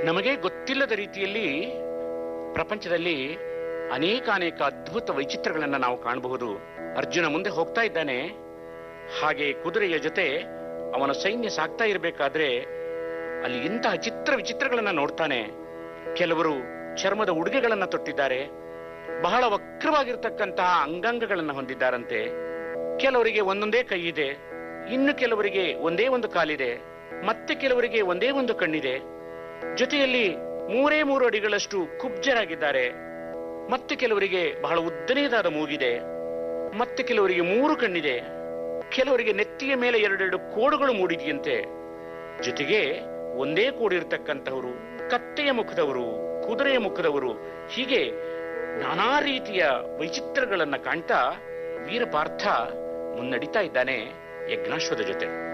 ನಮಗೆ ಗೊತ್ತಿಲ್ಲದ ರೀತಿಯಲ್ಲಿ ಪ್ರಪಂಚದಲ್ಲಿ ಅನೇಕ ಅನೇಕ ಅದ್ಭುತ ವೈಚಿತ್ರಗಳನ್ನ ನಾವು ಕಾಣಬಹುದು ಅರ್ಜುನ ಮುಂದೆ ಹೋಗ್ತಾ ಇದ್ದಾನೆ ಹಾಗೆ ಕುದುರೆಯ ಜೊತೆ ಅವನ ಸೈನ್ಯ ಸಾಗ್ತಾ ಇರಬೇಕಾದ್ರೆ ಅಲ್ಲಿ ಇಂತಹ ಚಿತ್ರ ವಿಚಿತ್ರಗಳನ್ನ ನೋಡ್ತಾನೆ ಕೆಲವರು ಚರ್ಮದ ಉಡುಗೆಗಳನ್ನ ತೊಟ್ಟಿದ್ದಾರೆ ಬಹಳ ವಕ್ರವಾಗಿರ್ತಕ್ಕಂತಹ ಅಂಗಾಂಗಗಳನ್ನ ಹೊಂದಿದ್ದಾರಂತೆ ಕೆಲವರಿಗೆ ಒಂದೊಂದೇ ಕೈ ಇದೆ ಇನ್ನು ಕೆಲವರಿಗೆ ಒಂದೇ ಒಂದು ಕಾಲಿದೆ ಮತ್ತೆ ಕೆಲವರಿಗೆ ಒಂದೇ ಒಂದು ಕಣ್ಣಿದೆ ಜೊತೆಯಲ್ಲಿ ಮೂರೇ ಮೂರು ಅಡಿಗಳಷ್ಟು ಕುಬ್ಜರಾಗಿದ್ದಾರೆ ಮತ್ತೆ ಕೆಲವರಿಗೆ ಬಹಳ ಉದ್ದನೆಯದಾದ ಮೂಗಿದೆ ಮತ್ತೆ ಕೆಲವರಿಗೆ ಮೂರು ಕಣ್ಣಿದೆ ಕೆಲವರಿಗೆ ನೆತ್ತಿಯ ಮೇಲೆ ಎರಡೆರಡು ಕೋಡುಗಳು ಮೂಡಿದೆಯಂತೆ ಜೊತೆಗೆ ಒಂದೇ ಕೂಡಿರ್ತಕ್ಕಂಥವರು ಕತ್ತೆಯ ಮುಖದವರು ಕುದುರೆಯ ಮುಖದವರು ಹೀಗೆ ನಾನಾ ರೀತಿಯ ವೈಚಿತ್ರಗಳನ್ನ ಕಾಣ್ತಾ ವೀರಪಾರ್ಥ ಮುನ್ನಡಿತಾ ಇದ್ದಾನೆ ಯಜ್ಞಾಶ್ವದ ಜೊತೆ